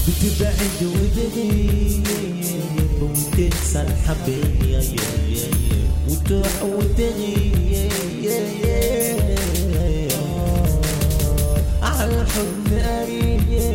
بتبعد وتغيب وتنسى الحبيب وتروح وتغيب على الحضن قريب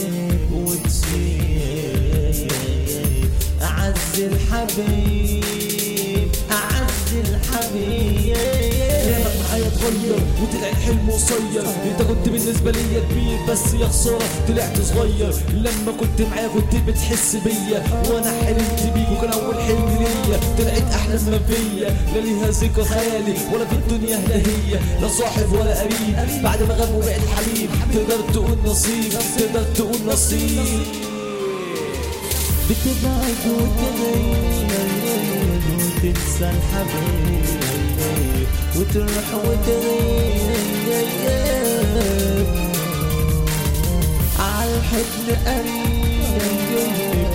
وتسيب أعز الحبيب أعز الحبيب معايا اتغير وطلع الحلم قصير انت كنت بالنسبه ليا كبير بس يا خساره طلعت صغير لما كنت معايا كنت بتحس بيا وانا حلمت بيك وكان اول حلم ليا طلعت احلام ما فيا لا ليها ذكرى خيالي ولا في الدنيا لا هي لا صاحب ولا قريب بعد ما غاب وبعد الحبيب تقدر تقول نصيب تقدر تقول نصيب بتبعد وتغيب وتنسى الحبيب وتروح وتغيب على الحضن قريب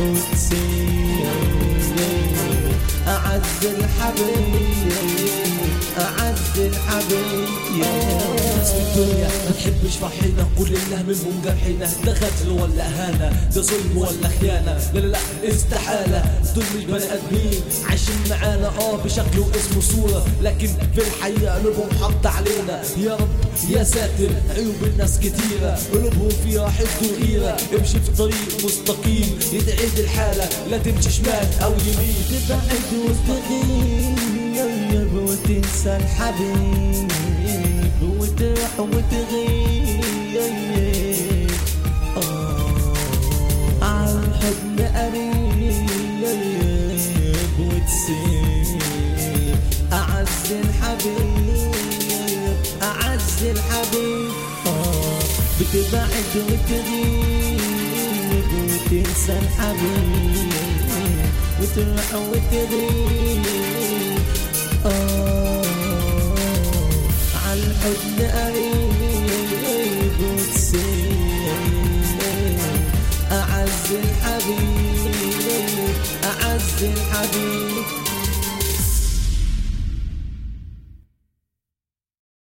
وتسيب أعز الحبيب أعز الحبيب ناس في الدنيا ما تحبش فرحنا كل اللي منهم جرحنا ده غدر ولا اهانه ده ظلم ولا خيانه لا لا لا استحاله دول مش بني ادمين عايشين معانا اه بشكل واسم صوره لكن في الحقيقه قلوبهم حط علينا يا رب يا ساتر عيوب الناس كتيره قلوبهم فيها حقد وغيره امشي في طريق مستقيم يتعيد الحاله لا تمشي شمال او يمين تبعد وتغيب وتنسى الحبيب وتروح وتغيب آه على الحضن قريب وتسيب أعز الحبيب أعز الحبيب آه بتبعد وتغيب وتنسى الحبيب وتروح وتغيب آه على الحضن قريب